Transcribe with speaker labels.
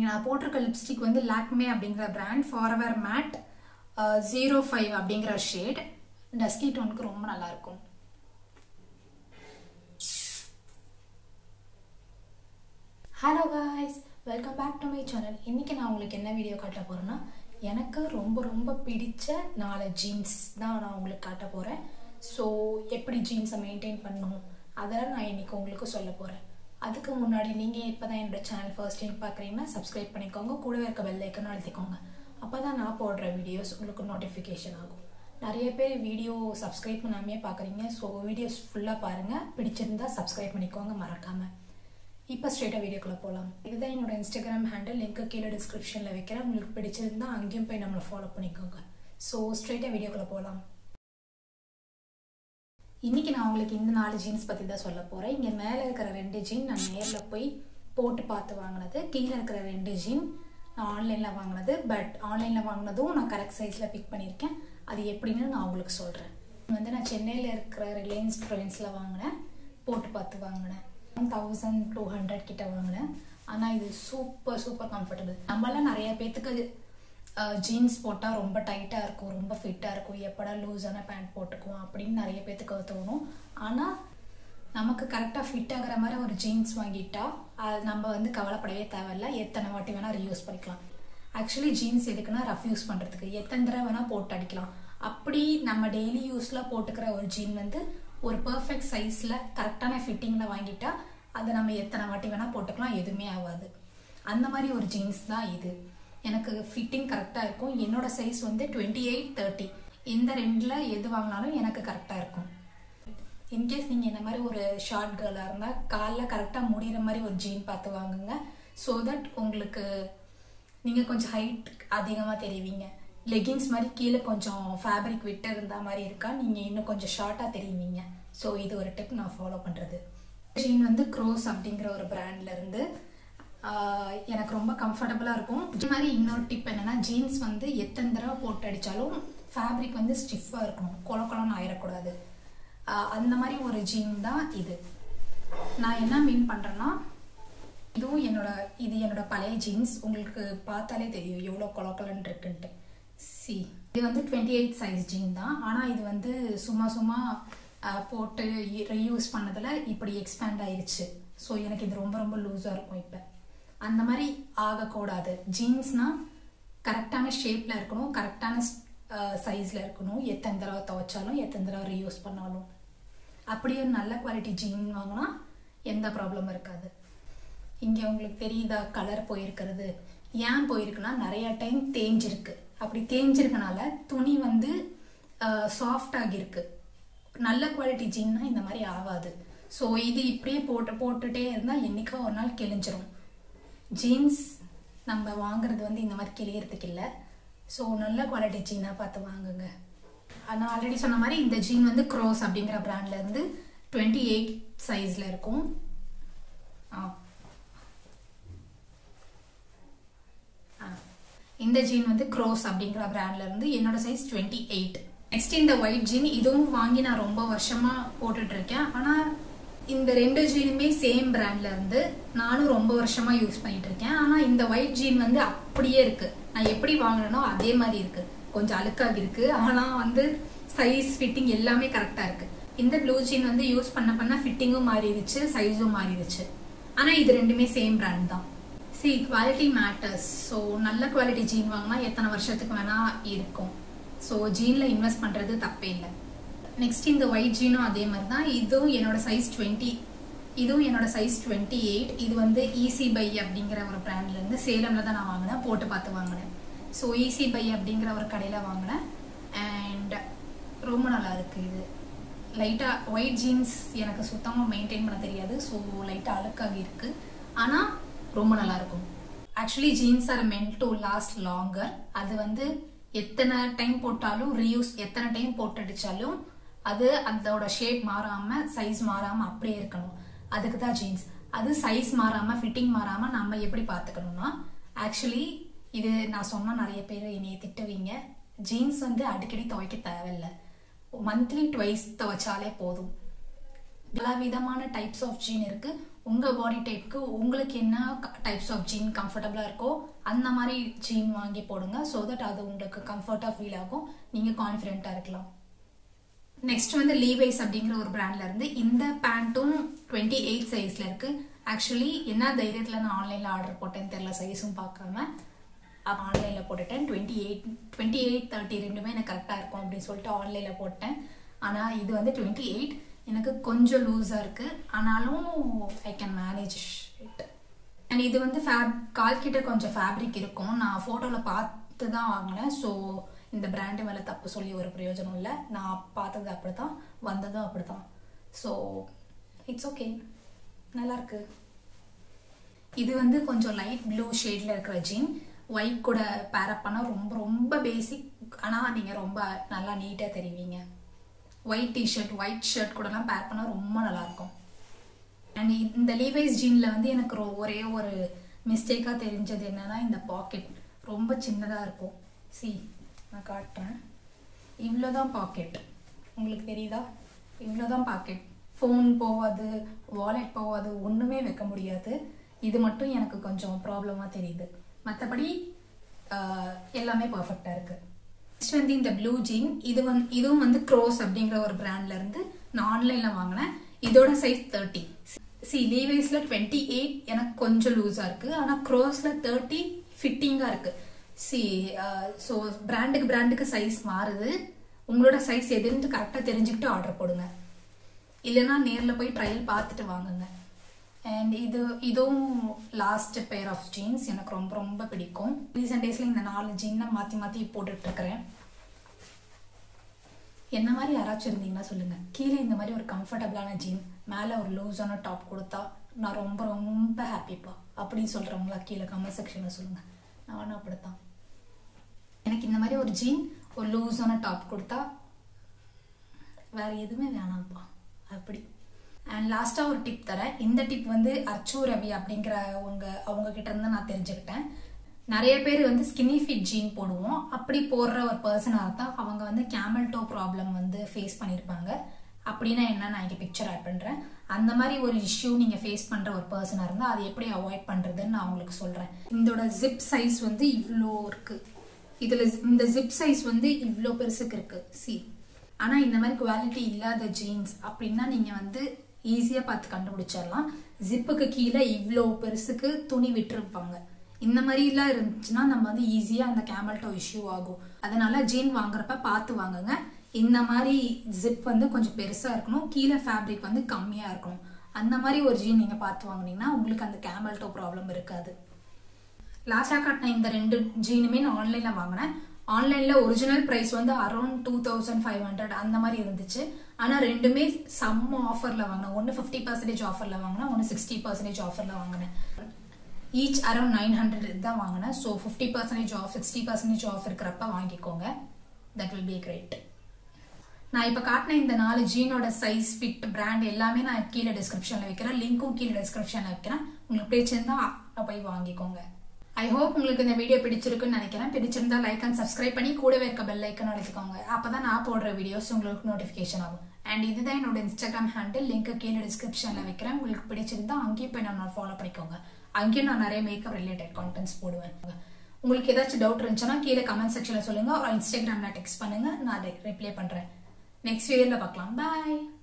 Speaker 1: இன்னைக்கு நான் போட்டிருக்க லிப்ஸ்டிக் வந்து லாக்மே அப்படிங்கிற brand forever matte zero five அப்படிங்கிற ஷேட் டஸ்கி டோனுக்கு ரொம்ப நல்லா இருக்கும் hello guys welcome back to my channel இன்றைக்கி நான் உங்களுக்கு என்ன வீடியோ காட்ட போகிறேன்னா எனக்கு ரொம்ப ரொம்ப பிடிச்ச நாலு ஜீன்ஸ் தான் நான் உங்களுக்கு காட்ட போகிறேன் ஸோ எப்படி ஜீன்ஸை மெயின்டைன் பண்ணணும் அதெல்லாம் நான் இன்றைக்கி உங்களுக்கு சொல்ல போகிறேன் அதுக்கு முன்னாடி நீங்கள் இப்போ தான் என்னோட சேனல் ஃபர்ஸ்ட் டைம் பார்க்குறீங்கன்னா சப்ஸ்கிரைப் பண்ணிக்கோங்க கூடவே இருக்க பெல் ஐக்கனும் அழுத்திக்கோங்க அப்போ தான் நான் போடுற வீடியோஸ் உங்களுக்கு நோட்டிஃபிகேஷன் ஆகும் நிறைய பேர் வீடியோ சப்ஸ்கிரைப் பண்ணாமே பார்க்குறீங்க ஸோ வீடியோஸ் ஃபுல்லாக பாருங்கள் பிடிச்சிருந்தா சப்ஸ்கிரைப் பண்ணிக்கோங்க மறக்காமல் இப்போ ஸ்ட்ரெயிட்டாக வீடியோக்குள்ளே போகலாம் இதுதான் என்னோட இன்ஸ்டாகிராம் ஹேண்டில் லிங்க்கு கீழே டிஸ்கிரிப்ஷனில் வைக்கிறேன் உங்களுக்கு பிடிச்சிருந்தா அங்கேயும் போய் நம்மளை ஃபாலோ பண்ணிக்கோங்க ஸோ ஸ்ட்ரெயிட்டாக வீடியோக்குள்ளே போகலாம் இன்றைக்கி நான் உங்களுக்கு இந்த நாலு ஜீன்ஸ் பற்றி தான் சொல்ல போகிறேன் இங்கே மேலே இருக்கிற ரெண்டு ஜீன் நான் நேரில் போய் போட்டு பார்த்து வாங்கினது கீழே இருக்கிற ரெண்டு ஜீன் நான் ஆன்லைனில் வாங்கினது பட் ஆன்லைனில் வாங்கினதும் நான் கரெக்ட் சைஸில் பிக் பண்ணியிருக்கேன் அது எப்படின்னு நான் உங்களுக்கு சொல்கிறேன் வந்து நான் சென்னையில் இருக்கிற ரிலையன்ஸ் ட்ரெண்ட்ஸில் வாங்கினேன் போட்டு பார்த்து வாங்கினேன் தௌசண்ட் டூ ஹண்ட்ரட் கிட்ட வாங்கினேன் ஆனால் இது சூப்பர் சூப்பர் கம்ஃபர்டபுள் நம்மளாம் நிறைய பேர்த்துக்கு ஜீன்ஸ் போட்டால் ரொம்ப டைட்டாக இருக்கும் ரொம்ப ஃபிட்டாக இருக்கும் எப்படா லூஸான பேண்ட் போட்டுக்குவோம் அப்படின்னு நிறைய பேர்த்துக்கு தோணும் ஆனால் நமக்கு கரெக்டாக ஃபிட் ஆகிற மாதிரி ஒரு ஜீன்ஸ் வாங்கிட்டா அது நம்ம வந்து கவலைப்படவே தேவையில்ல எத்தனை வாட்டி வேணால் ரியூஸ் பண்ணிக்கலாம் ஆக்சுவலி ஜீன்ஸ் எதுக்குன்னா ரஃப் யூஸ் பண்ணுறதுக்கு எத்தனை தடவை வேணால் போட்டு அடிக்கலாம் அப்படி நம்ம டெய்லி யூஸில் போட்டுக்கிற ஒரு ஜீன் வந்து ஒரு பர்ஃபெக்ட் சைஸில் கரெக்டான ஃபிட்டிங்கில் வாங்கிட்டா அதை நம்ம எத்தனை வாட்டி வேணால் போட்டுக்கலாம் எதுவுமே ஆகாது அந்த மாதிரி ஒரு ஜீன்ஸ் தான் இது எனக்கு ஃபிட்டிங் கரெக்டாக இருக்கும் என்னோட சைஸ் வந்து டுவெண்ட்டி எயிட் தேர்ட்டி இந்த ரெண்டில் எது வாங்கினாலும் எனக்கு கரெக்டாக இருக்கும் இன்கேஸ் நீங்கள் இந்த மாதிரி ஒரு ஷார்ட் கேர்ளாக இருந்தால் காலில் கரெக்டாக முடிகிற மாதிரி ஒரு ஜீன் பார்த்து வாங்குங்க ஸோ தட் உங்களுக்கு நீங்கள் கொஞ்சம் ஹைட் அதிகமாக தெரிவிங்க லெகின்ஸ் மாதிரி கீழே கொஞ்சம் ஃபேப்ரிக் விட்டு இருந்த மாதிரி இருக்கா நீங்கள் இன்னும் கொஞ்சம் ஷார்ட்டாக தெரியுவீங்க ஸோ இது ஒரு டிப் நான் ஃபாலோ பண்ணுறது ஜீன் வந்து க்ரோஸ் அப்படிங்கிற ஒரு பிராண்ட்லேருந்து எனக்கு ரொம்ப கம்ஃபர்டபுளாக இருக்கும் இது மாதிரி இன்னொரு டிப் என்னென்னா ஜீன்ஸ் வந்து எத்தனை தடவை போட்டு அடித்தாலும் ஃபேப்ரிக் வந்து ஸ்டிஃபாக இருக்கணும் கொல கொலன்னு ஆயிடக்கூடாது அந்த மாதிரி ஒரு ஜீன் தான் இது நான் என்ன மீன் பண்ணுறேன்னா இதுவும் என்னோட இது என்னோட பழைய ஜீன்ஸ் உங்களுக்கு பார்த்தாலே தெரியும் எவ்வளோ கொலக்கலன்னு இருக்குன்ட்டு சி இது வந்து டுவெண்ட்டி எயிட் சைஸ் ஜீன் தான் ஆனால் இது வந்து சும்மா சும்மா போட்டு ரீயூஸ் பண்ணதில் இப்படி எக்ஸ்பேண்ட் ஆயிடுச்சு ஸோ எனக்கு இது ரொம்ப ரொம்ப லூஸாக இருக்கும் இப்போ அந்த மாதிரி ஆகக்கூடாது ஜீன்ஸ்னால் கரெக்டான ஷேப்பில் இருக்கணும் கரெக்டான சைஸில் இருக்கணும் எத்தனை தடவை துவைச்சாலும் எத்தனை தடவை ரீயூஸ் பண்ணாலும் அப்படியே நல்ல குவாலிட்டி ஜீன் வாங்கினா எந்த ப்ராப்ளமும் இருக்காது இங்கே உங்களுக்கு தெரியுதா கலர் போயிருக்கிறது ஏன் போயிருக்குன்னா நிறைய டைம் தேஞ்சிருக்கு அப்படி தேஞ்சிருக்கனால துணி வந்து சாஃப்ட் ஆகியிருக்கு நல்ல குவாலிட்டி ஜீன்னா இந்த மாதிரி ஆகாது ஸோ இது இப்படியே போட்டு போட்டுட்டே இருந்தால் என்றைக்கா ஒரு நாள் கிழிஞ்சிரும் ஜீன்ஸ் நம்ம வாங்குறது வந்து இந்த மாதிரி கிளியறதுக்கு இல்லை ஸோ நல்ல குவாலிட்டி ஜீனாக பார்த்து வாங்குங்க நான் ஆல்ரெடி சொன்ன மாதிரி இந்த ஜீன் வந்து க்ரோஸ் அப்படிங்கிற பிராண்ட்லேருந்து டுவெண்ட்டி எயிட் சைஸில் இருக்கும் ஆ இந்த ஜீன் வந்து க்ரோஸ் அப்படிங்கிற பிராண்ட்ல இருந்து என்னோட சைஸ் டுவெண்ட்டி எயிட் நெக்ஸ்ட் இந்த ஒயிட் ஜீன் இதுவும் வாங்கி நான் ரொம்ப வருஷமா போட்டுட்டு இருக்கேன் ஆனா இந்த ரெண்டு ஜீனுமே சேம் பிராண்ட்ல இருந்து நானும் ரொம்ப வருஷமா யூஸ் பண்ணிட்டு இருக்கேன் ஆனா இந்த ஒயிட் ஜீன் வந்து அப்படியே இருக்கு நான் எப்படி வாங்கினோ அதே மாதிரி இருக்கு கொஞ்சம் அழுக்காக இருக்கு ஆனா வந்து சைஸ் ஃபிட்டிங் எல்லாமே கரெக்டா இருக்கு இந்த ப்ளூ ஜீன் வந்து யூஸ் பண்ண பண்ண ஃபிட்டிங்கும் மாறிடுச்சு சைஸும் மாறிடுச்சு ஆனா இது ரெண்டுமே சேம் பிராண்ட் தான் சி குவாலிட்டி மேட்டர்ஸ் ஸோ நல்ல குவாலிட்டி ஜீன் வாங்கினா எத்தனை வருஷத்துக்கு வேணா இருக்கும் ஸோ ஜீனில் இன்வெஸ்ட் பண்ணுறது தப்பே இல்லை நெக்ஸ்ட் இந்த ஒயிட் ஜீனும் அதே மாதிரி தான் இதுவும் என்னோட சைஸ் டுவெண்ட்டி இதுவும் என்னோட சைஸ் டுவெண்ட்டி எயிட் இது வந்து ஈஸி பை அப்படிங்கிற ஒரு பிராண்ட்லேருந்து சேலமில் தான் நான் வாங்கினேன் போட்டு பார்த்து வாங்கினேன் ஸோ ஈஸி பை அப்படிங்கிற ஒரு கடையில் வாங்கினேன் அண்ட் ரொம்ப நல்லா இருக்குது இது லைட்டாக ஒயிட் ஜீன்ஸ் எனக்கு சுத்தமாக மெயின்டைன் பண்ண தெரியாது ஸோ லைட்டாக அழுக்காகி இருக்குது ஆனால் ரொம்ப நல்லா இருக்கும் actually jeans are meant to last longer அது வந்து எத்தனை டைம் போட்டாலும் ரீயூஸ் எத்தனை டைம் போட்டு அடிச்சாலும் அது அதோட ஷேப் மாறாம சைஸ் மாறாம அப்படியே இருக்கணும் அதுக்கு தான் ஜீன்ஸ் அது சைஸ் மாறாம ஃபிட்டிங் மாறாம நம்ம எப்படி பார்த்துக்கணும்னா ஆக்சுவலி இது நான் சொன்னா நிறைய பேர் என்னைய திட்டுவீங்க ஜீன்ஸ் வந்து அடிக்கடி துவைக்க தேவையில்லை மந்த்லி ட்வைஸ் துவைச்சாலே போதும் பல விதமான டைப்ஸ் ஆஃப் ஜீன் இருக்கு உங்க பாடி டைப்க்கு உங்களுக்கு என்ன டைப்ஸ் ஆஃப் ஜீன் கம்ஃபர்டபுளா இருக்கோ அந்த மாதிரி ஜீன் வாங்கி போடுங்க ஸோ தட் அது உங்களுக்கு கம்ஃபர்ட்டா ஃபீல் ஆகும் நீங்க கான்ஃபிடென்ட்டா இருக்கலாம் நெக்ஸ்ட் வந்து லீவைஸ் அப்படிங்கிற ஒரு பிராண்ட்ல இருந்து இந்த பேண்ட்டும் டுவெண்ட்டி எயிட் சைஸ்ல இருக்கு ஆக்சுவலி என்ன தைரியத்துல நான் ஆன்லைன்ல ஆர்டர் போட்டேன்னு தெரியல சைஸும் பார்க்காம ஆன்லைன்ல போட்டுட்டேன் twenty eight twenty eight thirty ரெண்டுமே எனக்கு கரெக்டாக இருக்கும் அப்படின்னு சொல்லிட்டு ஆன்லைன்ல போட்டேன் ஆனால் இது வந்து டுவெண்ட்டி எயிட் எனக்கு கொஞ்சம் லூஸாக இருக்கு ஆனாலும் I can manage it and இது வந்து ஃபேப் கால் கிட்ட கொஞ்சம் ஃபேப்ரிக் இருக்கும் நான் ஃபோட்டோவில் பார்த்து தான் வாங்கினேன் ஸோ இந்த பிராண்டு மேலே தப்பு சொல்லி ஒரு பிரயோஜனம் இல்லை நான் பார்த்தது அப்படி தான் வந்ததும் அப்படி தான் ஸோ இட்ஸ் ஓகே நல்லா இருக்கு இது வந்து கொஞ்சம் லைட் ப்ளூ ஷேட்ல இருக்கிற ஜீன் ஒயிட் கூட பேரப் பண்ணால் ரொம்ப ரொம்ப பேசிக் ஆனால் நீங்கள் ரொம்ப நல்லா நீட்டாக தெரிவிங்க ஒயிட் டிஷர்ட் ஒயிட் ஷர்ட் கூடலாம் பேர் பண்ணால் ரொம்ப நல்லா இருக்கும் அண்ட் இந்த லீவைஸ் ஜீனில் வந்து எனக்கு ரொ- ஒரே ஒரு மிஸ்டேக்காக தெரிஞ்சது என்னன்னா இந்த பாக்கெட் ரொம்ப சின்னதாக இருக்கும் சி நான் காட்டுறேன் இவ்வளோதான் பாக்கெட் உங்களுக்கு தெரியுதா இவ்வளோதான் பாக்கெட் ஃபோன் போகாது வாலெட் போகாது ஒன்றுமே வைக்க முடியாது இது மட்டும் எனக்கு கொஞ்சம் ப்ராப்ளமாக தெரியுது மற்றபடி எல்லாமே பர்ஃபெக்டாக இருக்குது நெக்ஸ்ட் வந்து இந்த ப்ளூ ஜீன் இது வந்து இதுவும் வந்து க்ரோஸ் அப்படிங்கிற ஒரு பிராண்ட்ல இருந்து நான் ஆன்லைன்ல வாங்கினேன் இதோட சைஸ் தேர்ட்டி சி லீவைஸ்ல டுவெண்ட்டி எயிட் எனக்கு கொஞ்சம் லூஸா இருக்கு ஆனா க்ரோஸ்ல தேர்ட்டி ஃபிட்டிங்கா இருக்கு சி ஸோ பிராண்டுக்கு பிராண்டுக்கு சைஸ் மாறுது உங்களோட சைஸ் எதுன்னு கரெக்டாக தெரிஞ்சுக்கிட்டு ஆர்டர் போடுங்க இல்லைன்னா நேரில் போய் ட்ரையல் பார்த்துட்டு வாங்குங்க அண்ட் இது இதுவும் லாஸ்ட் பேர் ஆஃப் ஜீன்ஸ் எனக்கு ரொம்ப ரொம்ப பிடிக்கும் ரீசெண்ட் டேஸில் இந்த நாலு ஜீனை மாற்றி மாற்றி போட்டுட்டு இருக்கிறேன் என்ன மாதிரி யாராச்சும் இருந்தீங்கன்னா சொல்லுங்க கீழே இந்த மாதிரி ஒரு கம்ஃபர்டபுளான ஜீன் மேலே ஒரு லூஸான டாப் கொடுத்தா நான் ரொம்ப ரொம்ப ஹாப்பிப்பா அப்படின்னு சொல்றவங்களா கீழே கமெண்ட் செக்ஷனில் சொல்லுங்க நானும் அப்படித்தான் எனக்கு இந்த மாதிரி ஒரு ஜீன் ஒரு லூஸான டாப் கொடுத்தா வேற எதுவுமே வேணாம்ப்பா அப்படி அண்ட் லாஸ்ட்டாக ஒரு டிப் தரேன் இந்த டிப் வந்து அர்ச்சு ரவி அப்படிங்கிற அவங்க அவங்க கிட்ட இருந்து நான் தெரிஞ்சுக்கிட்டேன் நிறைய பேர் வந்து ஸ்கின்னி ஃபிட் ஜீன் போடுவோம் அப்படி போடுற ஒரு பர்சனாக இருந்தால் அவங்க வந்து கேமல் டோ ப்ராப்ளம் வந்து ஃபேஸ் பண்ணியிருப்பாங்க அப்படின்னா என்ன நான் இங்கே பிக்சர் ஆட் பண்ணுறேன் அந்த மாதிரி ஒரு இஷ்யூ நீங்கள் ஃபேஸ் பண்ணுற ஒரு பர்சனாக இருந்தால் அதை எப்படி அவாய்ட் பண்ணுறதுன்னு நான் உங்களுக்கு சொல்கிறேன் இதோட ஜிப் சைஸ் வந்து இவ்வளோ இருக்குது இதில் இந்த ஜிப் சைஸ் வந்து இவ்வளோ பெருசுக்கு இருக்கு சி ஆனால் இந்த மாதிரி குவாலிட்டி இல்லாத ஜீன்ஸ் அப்படின்னா நீங்கள் வந்து ஈஸியாக பார்த்து கண்டுபிடிச்சிடலாம் ஜிப்புக்கு கீழே இவ்வளோ பெருசுக்கு துணி விட்டுருப்பாங்க இந்த மாதிரிலாம் இருந்துச்சுன்னா நம்ம வந்து ஈஸியாக அந்த கேமல் டோ இஷ்யூ ஆகும் அதனால ஜீன் வாங்குறப்ப பார்த்து வாங்குங்க இந்த மாதிரி ஜிப் வந்து கொஞ்சம் பெருசாக இருக்கணும் கீழே ஃபேப்ரிக் வந்து கம்மியாக இருக்கணும் அந்த மாதிரி ஒரு ஜீன் நீங்கள் பார்த்து வாங்குனீங்கன்னா உங்களுக்கு அந்த கேமல் டோ ப்ராப்ளம் இருக்காது லாஸ்டாக காட்டின இந்த ரெண்டு ஜீனுமே நான் ஆன்லைனில் வாங்கினேன் ஆன்லைனில் ஒரிஜினல் ப்ரைஸ் வந்து around two thousand five hundred அந்த மாதிரி இருந்துச்சு ஆனால் ரெண்டுமே செம்ம ஆஃபரில் வாங்கினேன் ஒன்று ஃபிஃப்டி பர்சன்டேஜ் ஆஃபரில் வாங்கினேன் ஒன்று சிக்ஸ்டி பர்சன்டேஜ் ஆஃபரில் வாங்கினேன் ஈச் அரௌண்ட் நைன் ஹண்ட்ரட் தான் வாங்கினேன் so fifty percentage off sixty percentage off இருக்கிறப்ப வாங்கிக்கோங்க தட் வில் பி கிரேட் நான் இப்போ காட்டின இந்த நாலு ஜீனோட சைஸ் ஃபிட் பிராண்ட் எல்லாமே நான் கீழே டிஸ்கிரிப்ஷனில் வைக்கிறேன் லிங்க்கும் கீழே டிஸ்கிரிப்ஷனில் வைக்கிறேன் உங்களுக்கு பிடிச்சிருந்தா போய் வாங்கிக்கோங்க ஐ ஹோப் உங்களுக்கு இந்த வீடியோ பிடிச்சிருக்குன்னு நினைக்கிறேன் பிடிச்சிருந்தா லைக் அண்ட் சப்ஸ்கிரைப் பண்ணி கூடவே இருக்க பெல் ஐக்கன் அழுத்திக்கோங்க அப்பதான் நான் போடுற வீடியோஸ் உங்களுக்கு நோட்டிஃபிகேஷன் ஆகும் அண்ட் இதுதான் என்னோட இன்ஸ்டாகிராம் ஹேண்டில் லிங்க் கீழே டிஸ்கிரிப்ஷனில் வைக்கிறேன் உங்களுக்கு பிடிச்சிருந்தா அங்கேயும் போய் நான் ஃபாலோ பண்ணிக்கோங்க அங்கேயும் நான் நிறைய மேக்கப் ரிலேட்டட் கான்டென்ட்ஸ் போடுவேன் உங்களுக்கு ஏதாச்சும் டவுட் இருந்துச்சுன்னா கீழே கமெண்ட் செக்ஷனில் சொல்லுங்க ஒரு இன்ஸ்டாகிராமில் டெக்ஸ்ட் பண்ணுங்க நான் ரிப்ளை பண்ணுறேன் நெக்ஸ்ட் வீடியோவில் பார்க்கலாம் பாய்